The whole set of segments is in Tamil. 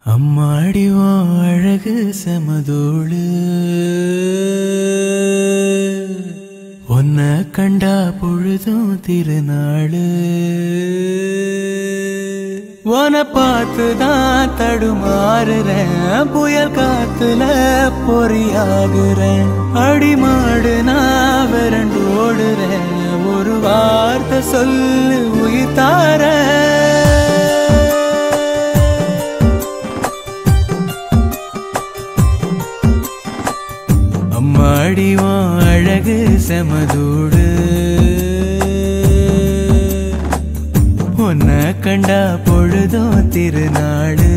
அம்மாடி உன் அழகு செமதோடு உன்னை கண்டா பொழுதும் திருநாளு உன பார்த்துதான் தடுமாறுறேன் புயல் காத்துல பொறியாகுறேன் அடிமாடு நான் விரண்டு ஓடுறேன் ஒரு வார்த்தை சொல்லு உயிர் தாரேன் அம்மாடி உன் அழகு செமதூடு உன்னை கண்டா பொழுதும் திருநாடு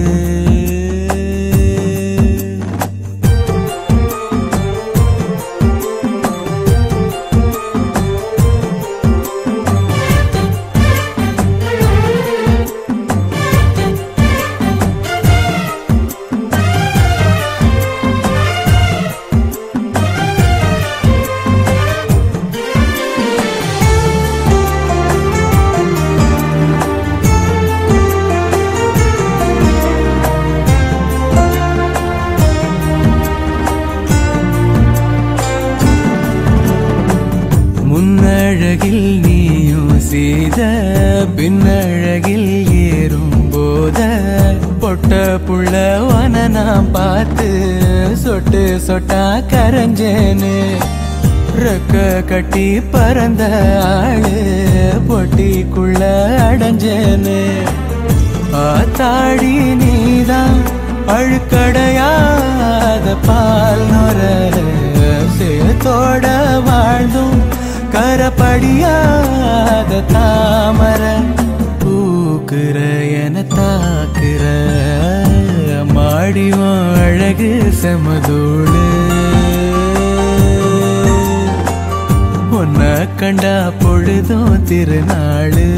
முன்னழகில் நீயும் செய்த பின்னழகில் ஏறும் போத பொட்ட புள்ளவன நான் பார்த்து சொட்டு சொட்டா கரைஞ்சேன்னு ரெக்க கட்டி பறந்த ஆளு பொட்டிக்குள்ள அடைஞ்சேன்னு ஆத்தாடி நீதான் அழுக்கடையாத பால் நொர சேத்தோட வாழ்ந்தும் கரப்படியாத தாமர பூக்குற என தாக்குற மாடிவம் அழகு செமதோடு உன்னை கண்டா பொழுதும் திருநாளு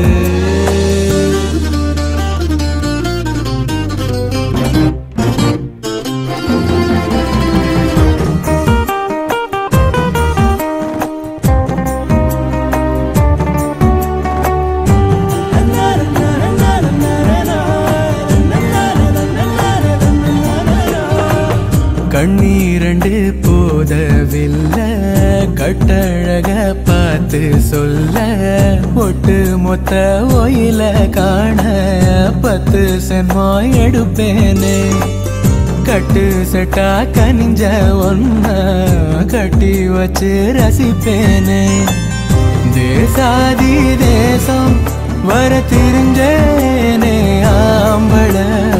கண்ணீரண்டு போதவில்லை கட்டழக பார்த்து சொல்ல ஒட்டு மொத்த ஒயில காண பத்து சென்மோ எடுப்பேனே கட்டு செட்டா கனிஞ்ச ஒன்ன கட்டி வச்சு ரசிப்பேனே தேசாதி தேசம் வர தெரிஞ்சேனே ஆம்பள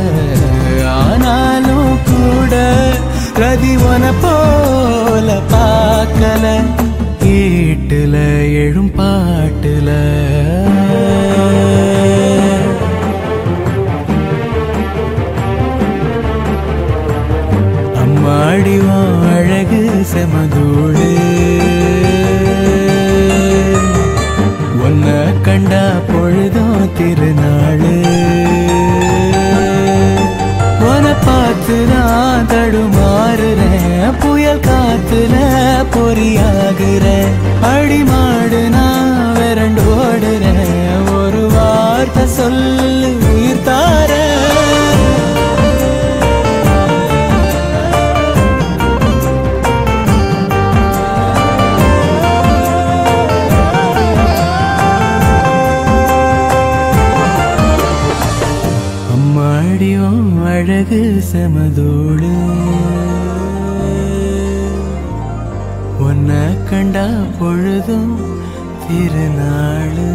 ஆனாலும் கூட ரதிவன போல பார்க்கல ஈட்டுல எழும் பாட்டுல அம்மாடி உன் அழகு செமதூடு உன்னை கண்டா பொழுதும் திருநாளு உன பார்த்து நான் தடுமாறுறேன் புயல் காத்துல பொறியாகுறேன் அடிமாடு நான் விரண்டு ஓடுறேன் ஒரு வார்த்தை சொல்லு உயிர் தாரேன் அம்மாடியும் அழகு செமதோடு உன்னை கண்டா பொழுதும் திருநாளு